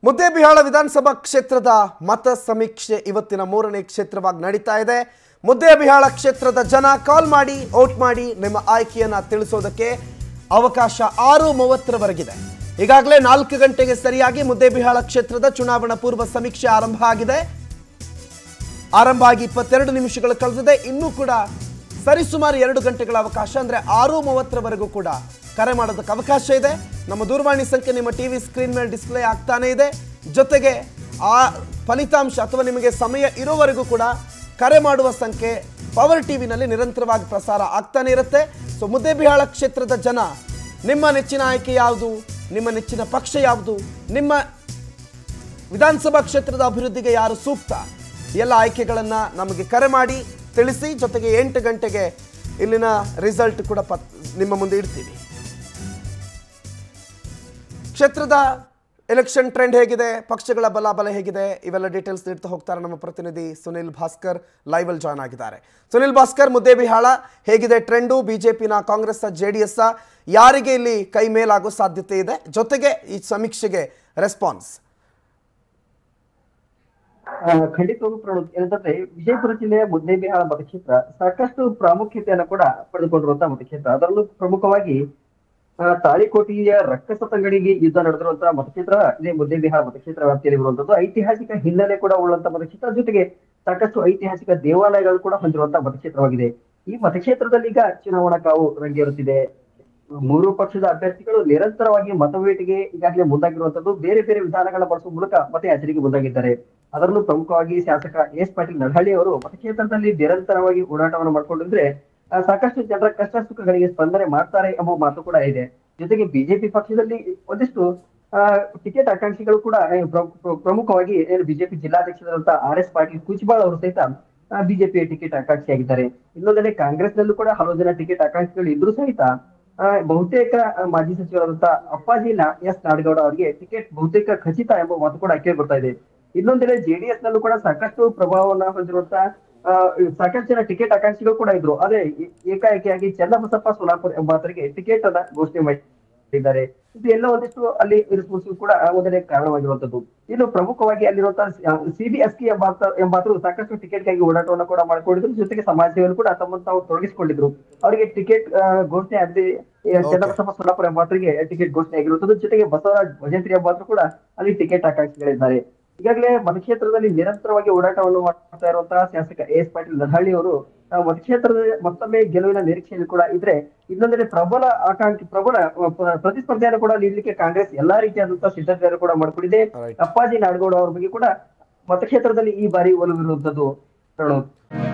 ಮುದ್ದೇಬಿಹಾಳ ವಿಧಾನಸಭಾ ಕ್ಷೇತ್ರದ ಮತ ಸಮೀಕ್ಷೆ ಇವತ್ತಿನ ಮೂರನೇ ಕ್ಷೇತ್ರವಾಗಿ ನಡೀತಾ ಇದೆ ಮುದ್ದೇಬಿಹಾಳ ಕ್ಷೇತ್ರದ ಜನ ಕಾಲ್ ಮಾಡಿ ವೋಟ್ ಮಾಡಿ ನಿಮ್ಮ ಆಯ್ಕೆಯನ್ನ ತಿಳಿಸೋದಕ್ಕೆ ಅವಕಾಶ ಆರು ಮೂವತ್ತರವರೆಗಿದೆ ಈಗಾಗಲೇ ನಾಲ್ಕು ಗಂಟೆಗೆ ಸರಿಯಾಗಿ ಮುದ್ದೇಬಿಹಾಳ ಕ್ಷೇತ್ರದ ಚುನಾವಣಾ ಪೂರ್ವ ಸಮೀಕ್ಷೆ ಆರಂಭ ಆಗಿದೆ ಆರಂಭ ಆಗಿ ಇಪ್ಪತ್ತೆರಡು ನಿಮಿಷಗಳು ಕಳೆದಿದೆ ಇನ್ನೂ ಕೂಡ ಸರಿಸುಮಾರು ಎರಡು ಗಂಟೆಗಳ ಅವಕಾಶ ಅಂದ್ರೆ ಆರು ಮೂವತ್ತರವರೆಗೂ ಕೂಡ ಕರೆ ಮಾಡೋದಕ್ಕೆ ಅವಕಾಶ ಇದೆ ನಮ್ಮ ದೂರವಾಣಿ ಸಂಖ್ಯೆ ನಿಮ್ಮ ಟಿವಿ ಸ್ಕ್ರೀನ್ ಮೇಲೆ ಡಿಸ್ಪ್ಲೇ ಆಗ್ತಾನೆ ಇದೆ ಜೊತೆಗೆ ಆ ಫಲಿತಾಂಶ ಅಥವಾ ನಿಮಗೆ ಸಮಯ ಇರೋವರೆಗೂ ಕೂಡ ಕರೆ ಮಾಡುವ ಸಂಖ್ಯೆ ಪವರ್ ಟಿವಿನಲ್ಲಿ ನಿರಂತರವಾಗಿ ಪ್ರಸಾರ ಆಗ್ತಾನೆ ಇರುತ್ತೆ ಸೊ ಮುದ್ದೇಬಿಹಾಳ ಕ್ಷೇತ್ರದ ಜನ ನಿಮ್ಮ ನೆಚ್ಚಿನ ಆಯ್ಕೆ ಯಾವುದು ನಿಮ್ಮ ನೆಚ್ಚಿನ ಪಕ್ಷ ಯಾವುದು ನಿಮ್ಮ ವಿಧಾನಸಭಾ ಕ್ಷೇತ್ರದ ಅಭಿವೃದ್ಧಿಗೆ ಯಾರು ಸೂಕ್ತ ಎಲ್ಲ ಆಯ್ಕೆಗಳನ್ನ ನಮಗೆ ಕರೆ ಮಾಡಿ ತಿಳಿಸಿ ಜೊತೆಗೆ ಎಂಟು ಗಂಟೆಗೆ ಇಲ್ಲಿನ ರಿಸಲ್ಟ್ ಕೂಡ ಪತ್ ನಿಮ್ಮ ಮುಂದೆ ಇಡ್ತೀವಿ ಕ್ಷೇತ್ರದ ಎಲೆಕ್ಷನ್ ಟ್ರೆಂಡ್ ಹೇಗಿದೆ ಪಕ್ಷಗಳ ಬಲಾಬಲ ಹೇಗಿದೆ ಇವೆಲ್ಲ ಡೀಟೇಲ್ಸ್ ನೀಡ್ತಾ ಹೋಗ್ತಾರೆ ನಮ್ಮ ಪ್ರತಿನಿಧಿ ಸುನಿಲ್ ಭಾಸ್ಕರ್ ಲೈವ್ ಅಲ್ಲಿ ಜಾಯ್ನ್ ಆಗಿದ್ದಾರೆ ಸುನಿಲ್ ಭಾಸ್ಕರ್ ಮುದ್ದೇಬಿಹಾಳ ಹೇಗಿದೆ ಟ್ರೆಂಡು ಬಿಜೆಪಿನ ಕಾಂಗ್ರೆಸ್ ಜೆ ಡಿ ಎಸ್ ಯಾರಿಗೆ ಇಲ್ಲಿ ಕೈ ಮೇಲಾಗೋ ಸಾಧ್ಯತೆ ಇದೆ ಜೊತೆಗೆ ಈ ಸಮೀಕ್ಷೆಗೆ ರೆಸ್ಪಾನ್ಸ್ ಆ, ಖಂಡಿತವಾಗೂ ಪ್ರಣೋದ್ ಏನಂತಂದ್ರೆ ವಿಜಯಪುರ ಜಿಲ್ಲೆಯ ಮುದ್ದೇಬಿಹಾಳ ಮತಕ್ಷೇತ್ರ ಸಾಕಷ್ಟು ಪ್ರಾಮುಖ್ಯತೆಯನ್ನು ಕೂಡ ಪಡೆದುಕೊಂಡಿರುವಂತಹ ಮತಕ್ಷೇತ್ರ ಅದರಲ್ಲೂ ಪ್ರಮುಖವಾಗಿ ಆ, ತಾಳಿಕೋಟೆಯ ರಕ್ಕಸ ತಂಗಡಿಗೆ ಯುದ್ಧ ನಡೆದಿರುವಂತಹ ಮತಕ್ಷೇತ್ರ ಇದೇ ಮುದ್ದೇಬಿಹಾಳ ಮತಕ್ಷೇತ್ರ ವ್ಯಾಪ್ತಿಯಲ್ಲಿ ಬರುವಂತದ್ದು ಐತಿಹಾಸಿಕ ಹಿನ್ನೆಲೆ ಕೂಡ ಉಳ್ಳಂತಹ ಮತಕ್ಷೇತ್ರ ಜೊತೆಗೆ ಸಾಕಷ್ಟು ಐತಿಹಾಸಿಕ ದೇವಾಲಯಗಳು ಕೂಡ ಹೊಂದಿರುವಂತಹ ಮತಕ್ಷೇತ್ರವಾಗಿದೆ ಈ ಮತಕ್ಷೇತ್ರದಲ್ಲಿ ಈಗ ಚುನಾವಣಾ ಕಾವು ರಂಗೇರುತ್ತಿದೆ ಮೂರು ಪಕ್ಷದ ಅಭ್ಯರ್ಥಿಗಳು ನಿರಂತರವಾಗಿ ಮತವೇಟಿಗೆ ಈಗಾಗಲೇ ಮುಂದಾಗಿರುವಂತದ್ದು ಬೇರೆ ಬೇರೆ ವಿಧಾನಗಳ ಬಳಸುವ ಮೂಲಕ ಮತಯಾಚನೆಗೆ ಮುಂದಾಗಿದ್ದಾರೆ ಅದರಲ್ಲೂ ಪ್ರಮುಖವಾಗಿ ಶಾಸಕ ಎಸ್ ಪಾಟೀಲ್ ನಡಹಳ್ಳಿ ಅವರು ಮತಕ್ಷೇತ್ರದಲ್ಲಿ ನಿರಂತರವಾಗಿ ಓಡಾಟವನ್ನು ಮಾಡ್ಕೊಂಡಿದ್ರೆ ಆ, ಸಾಕಷ್ಟು ಜನರ ಕಷ್ಟ ಸುಖಗಳಿಗೆ ಸ್ಪಂದನೆ ಮಾಡ್ತಾರೆ ಎಂಬ ಮಾತು ಕೂಡ ಇದೆ ಜೊತೆಗೆ ಬಿಜೆಪಿ ಪಕ್ಷದಲ್ಲಿ ಒಂದಿಷ್ಟು ಆ, ಟಿಕೆಟ್ ಆಕಾಂಕ್ಷಿಗಳು ಕೂಡ ಆ, ಪ್ರ- ಪ್ರ- ಪ್ರಮುಖವಾಗಿ ಏನು ಬಿಜೆಪಿ ಜಿಲ್ಲಾಧ್ಯಕ್ಷರಾದಂತಹ ಆರ್ ಎಸ್ ಪಾಟೀಲ್ ಕುಚ್ಬಾಳ್ ಅವರು ಸಹಿತ ಬಿಜೆಪಿಯ ಟಿಕೆಟ್ ಆಕಾಂಕ್ಷಿಯಾಗಿದ್ದಾರೆ ಇನ್ನೊಂದೆಡೆ ಕಾಂಗ್ರೆಸ್ನಲ್ಲೂ ಕೂಡ ಹಲವು ಜನ ಟಿಕೆಟ್ ಆಕಾಂಕ್ಷಿಗಳು ಇದ್ರೂ ಸಹಿತ ಆ, ಬಹುತೇಕ ಆ, ಮಾಜಿ ಸಚಿವರಾದಂತಹ ಅಪ್ಪಾಜಿ ನಾ ಎಸ್ ನಾಡಗೌಡ ಅವರಿಗೆ ಟಿಕೆಟ್ ಬಹುತೇಕ ಖಚಿತ ಎಂಬ ಮಾತು ಕೂಡ ಕೇಳಿ ಬರ್ತಾ ಇದೆ ಇನ್ನೊಂದೆಡೆ ಜೆಡಿಎಸ್ ನಲ್ಲೂ ಕೂಡ ಸಾಕಷ್ಟು ಪ್ರಭಾವವನ್ನ ಹೊಂದಿರುವಂತಹ ಆ, ಸಾಕಷ್ಟು ಜನ ಟಿಕೆಟ್ ಆಕಾಂಕ್ಷಿಗಳು ಕೂಡ ಇದ್ರು ಆದ್ರೆ ಏ- ಏಕಾಏಕಿಯಾಗಿ ಚನ್ನಬಸಪ್ಪ ಸೋಲಾಪುರ್ ಎಂಬಾತರಿಗೆ ಟಿಕೆಟ್ ಅನ್ನ ಘೋಷಣೆ ಮಾಡಿದ್ದಾರೆ ಇದು ಎಲ್ಲ ಒಂದಿಷ್ಟು ಅಲ್ಲಿ ಇರಿಸುವುದು ಕೂಡ ಒಂದನೇ ಕಾರಣವಾಗಿರುವಂತದ್ದು ಇನ್ನು ಪ್ರಮುಖವಾಗಿ ಅಲ್ಲಿರುವಂತಹ ಸಿಬಿಎಸ್ಕೆ ಎಂಬಾತ ಎಂಬಾತರು ಸಾಕಷ್ಟು ಟಿಕೆಟ್ ಗಾಗಿ ಓಡಾಟವನ್ನು ಕೂಡ ಮಾಡಿಕೊಂಡಿದ್ರು ಜೊತೆಗೆ ಸಮಾಜ ಸೇವೆಯಲ್ಲಿ ಕೂಡ ತಮ್ಮನ್ನು ತಾವು ತೊಡಗಿಸಿಕೊಂಡಿದ್ರು ಅವರಿಗೆ ಟಿಕೆಟ್ ಘೋಷಣೆ ಆಗದೆ ಚನ್ನಬಸಪ್ಪ ಸೋಲಾಪುರ ಎಂಬಾತರಿಗೆ ಟಿಕೆಟ್ ಘೋಷಣೆ ಆಗಿರುವಂತದ್ದು ಜೊತೆಗೆ ಬಸವರಾಜ್ ಭಜಂತ್ರಿ ಎಂಬಾತರು ಕೂಡ ಅಲ್ಲಿ ಟಿಕೆಟ್ ಆಕಾಂಕ್ಷಿಗಳಿದ್ದಾರೆ ಈಗಾಗಲೇ ಮತಕ್ಷೇತ್ರದಲ್ಲಿ ನಿರಂತರವಾಗಿ ಓಡಾಟವನ್ನು ಮಾಡ್ತಾ ಇರುವಂತಹ ಶಾಸಕ ಎ ಎಸ್ ಪಾಟೀಲ್ ನರಹಳ್ಳಿ ಅವರು ಆ, ಮತಕ್ಷೇತ್ರದ ಮತ್ತೊಮ್ಮೆ ಗೆಲುವಿನ ನಿರೀಕ್ಷೆಯಲ್ಲಿ ಕೂಡ ಇದ್ರೆ ಇನ್ನೊಂದೆಡೆ ಪ್ರಬಲ ಆಕಾಂಕ್ಷಿ ಪ್ರಬಲ ಆ, ಪ್ರ- ಪ್ರತಿಸ್ಪರ್ಧೆಯನ್ನು ಕೂಡ ನೀಡಲಿಕ್ಕೆ ಕಾಂಗ್ರೆಸ್ ಎಲ್ಲಾ ರೀತಿಯಾದಂತಹ ಸಿದ್ಧತೆಯನ್ನು ಕೂಡ ಮಾಡಿಕೊಂಡಿದೆ Right. ಅಪ್ಪಾಜಿ ನಾಡಗೌಡ ಅವ್ರ ಬಗ್ಗೆ ಕೂಡ ಮತಕ್ಷೇತ್ರದಲ್ಲಿ ಈ ಬಾರಿ ಒಲವಿರುವಂತದ್ದು ಪ್ರಣೋದ್